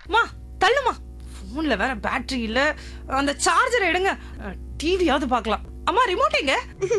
மா தள்ளுமா போன்ல வேற பேட்டரி இல்ல அந்த சார்ஜர் எடுங்க டிவியாவது பார்க்கலாம் அம்மா ரிமோட் எங்க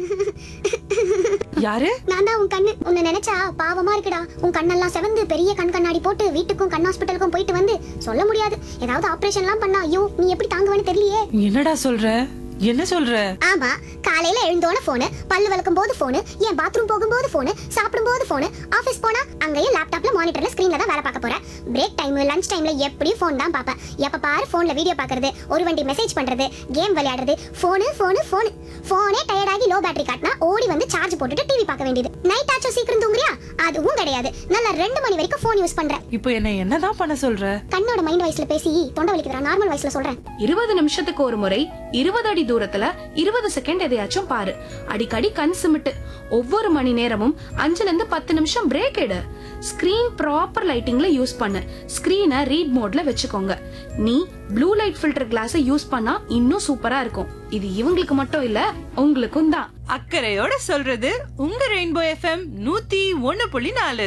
யாரு நான் தான் உன் கண்ணு உன்னை நினைச்சா பாவமா இருக்குடா உன் கண்ணெல்லாம் செவந்து பெரிய கண் கண்ணாடி போட்டு வீட்டுக்கும் கண் ஹாஸ்பிட்டலுக்கும் போயிட்டு வந்து சொல்ல முடியாது ஏதாவது ஆபரேஷன்லாம் பண்ணா ஐயோ நீ எப்படி தாங்குவேன்னு தெரியலையே என்னடா சொல்ற என்ன சொல்ற ஆமா காலையில எழுந்தோன போனு பல்லு விளக்கும் போது போனு என் பாத்ரூம் போகும்போது போனு சாப்பிடும் போது போனு ஆபீஸ் போனா அங்கேயும் லேப்டாப்ல மானிட்டர்ல ஸ்கிரீன்ல தான் வேலை பார்க்க போறேன் பிரேக் டைம் லஞ்ச் டைம்ல எப்படியும் ஃபோன் தான் பார்ப்பேன் எப்ப பாரு போன்ல வீடியோ பார்க்கறது ஒரு வண்டி மெசேஜ் பண்றது கேம் விளையாடுறது போனு போனு போனு போனே டயர்டாகி லோ பேட்டரி காட்டினா ஓடி வந்து சார்ஜ் போட்டுட்டு டிவி பார்க்க வேண்டியது நைட் ஆச்சும் சீக்கிரம் தூங்குறியா அதுவும் கிடையாது நல்லா ரெண்டு மணி வரைக்கும் ஃபோன் யூஸ் பண்றேன் இப்போ என்ன என்னதான் பண்ண சொல்ற கண்ணோட மைண்ட் வயசுல பேசி தொண்டை வலிக்குதுடா நார்மல் வயசுல சொல்றேன் இருபது நிமிஷத்துக்கு ஒரு முறை இருபது அடி தூரத்துல இருபது செகண்ட் எதையாச்சும் பாரு அடிக்கடி கண் சிமிட்டு ஒவ்வொரு மணி நேரமும் அஞ்சுல இருந்து பத்து நிமிஷம் பிரேக் எடு ஸ்கிரீன் ப்ராப்பர் லைட்டிங்ல யூஸ் பண்ணு ஸ்கிரீனை ரீட் மோட்ல வச்சுக்கோங்க நீ ப்ளூ லைட் ஃபில்டர் கிளாஸை யூஸ் பண்ணா இன்னும் சூப்பரா இருக்கும் இது இவங்களுக்கு மட்டும் இல்ல உங்களுக்கும் தான் அக்கறையோட சொல்றது உங்க ரெயின்போ எஃப்எம் நூத்தி ஒண்ணு புள்ளி நாலு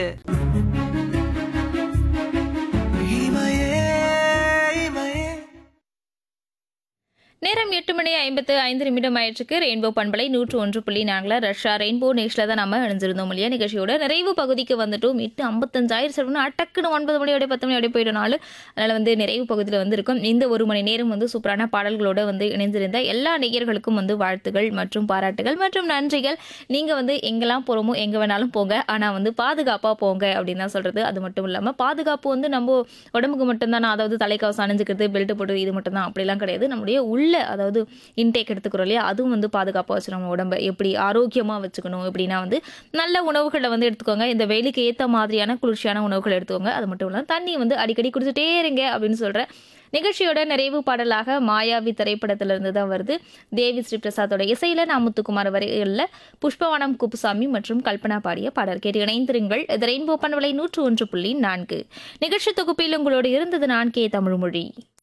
நேரம் எட்டு மணி ஐம்பத்து ஐந்து நிமிடம் ஆயிற்றுக்கு ரெயின்போ பண்பலை நூற்று ஒன்று புள்ளி நான்கில் ரஷ்யா ரெயின்போ நேஷில் தான் நம்ம இணைஞ்சிருந்தோம் இல்லையா நிகழ்ச்சியோட நிறைவு பகுதிக்கு வந்துட்டோம் எட்டு ஐம்பத்தஞ்சாயிரம் சொல்லணும் அட்டக்குன்னு ஒன்பது மணியோட பத்து மணியோட போயிட்ட நாள் அதனால் வந்து நிறைவு பகுதியில் வந்து இருக்கும் இந்த ஒரு மணி நேரம் வந்து சூப்பரான பாடல்களோட வந்து இணைந்திருந்த எல்லா நேயர்களுக்கும் வந்து வாழ்த்துகள் மற்றும் பாராட்டுகள் மற்றும் நன்றிகள் நீங்கள் வந்து எங்கெல்லாம் போகிறோமோ எங்கே வேணாலும் போங்க ஆனால் வந்து பாதுகாப்பாக போங்க அப்படின்னு தான் சொல்கிறது அது மட்டும் இல்லாமல் பாதுகாப்பு வந்து நம்ம உடம்புக்கு மட்டும்தான் அதாவது தலைக்கவசம் அணிஞ்சுக்கிறது பெல்ட் போட்டு இது மட்டும் தான் அப்படிலாம் கிடையாது நம்முடைய உள்ள அதாவது இன்டேக் எடுத்துக்கிறோம் இல்லையா அதுவும் வந்து பாதுகாப்பாக வச்சு நம்ம உடம்பை எப்படி ஆரோக்கியமாக வச்சுக்கணும் எப்படின்னா வந்து நல்ல உணவுகளை வந்து எடுத்துக்கோங்க இந்த வெயிலுக்கு ஏற்ற மாதிரியான குளிர்ச்சியான உணவுகள் எடுத்துக்கோங்க அது மட்டும் இல்லாமல் தண்ணி வந்து அடிக்கடி குடிச்சிட்டே இருங்க அப்படின்னு சொல்கிறேன் நிகழ்ச்சியோட நிறைவு பாடலாக மாயாவி திரைப்படத்திலிருந்து தான் வருது தேவி ஸ்ரீ பிரசாத்தோட இசையில நான் முத்துக்குமார் வரையில் புஷ்பவனம் குப்புசாமி மற்றும் கல்பனா பாடிய பாடல் கேட்டு இணைந்திருங்கள் இது ரெயின்போ பண்பலை நூற்று ஒன்று புள்ளி நான்கு நிகழ்ச்சி தொகுப்பில் உங்களோடு இருந்தது நான் கே தமிழ்மொழி